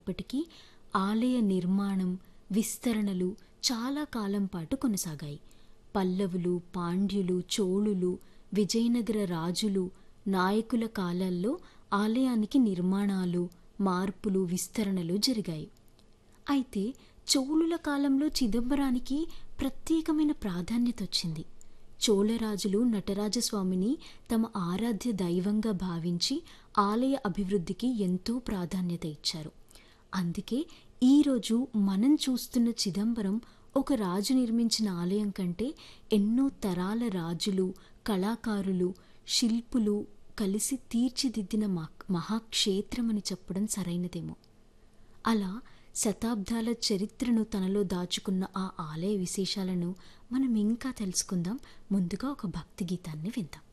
ఇప్పటికీ ఆలయ నిర్మాణం విస్తరణలు చాలా కాలం పాటు కొనసాగాయి పల్లవులు పాండ్యులు చోళులు విజయనగర రాజులు నాయకుల కాలాల్లో ఆలయానికి నిర్మాణాలు మార్పులు విస్తరణలు జరిగాయి అయితే చోళుల కాలంలో చిదంబరానికి ప్రత్యేకమైన ప్రాధాన్యత వచ్చింది చోళరాజులు నటరాజస్వామిని తమ ఆరాధ్య దైవంగా భావించి ఆలయ అభివృద్ధికి ఎంతో ప్రాధాన్యత ఇచ్చారు అందుకే ఈరోజు మనం చూస్తున్న చిదంబరం ఒక రాజు నిర్మించిన ఆలయం కంటే ఎన్నో తరాల రాజులు కళాకారులు శిల్పులు కలిసి తీర్చిదిద్దిన మహా- మహాక్షేత్రమని చెప్పడం సరైనదేమో అలా శతాబ్దాల చరిత్రను తనలో దాచుకున్న ఆ ఆలయ విశేషాలను మనం ఇంకా తెలుసుకుందాం ముందుగా ఒక భక్తి గీతాన్ని విందాం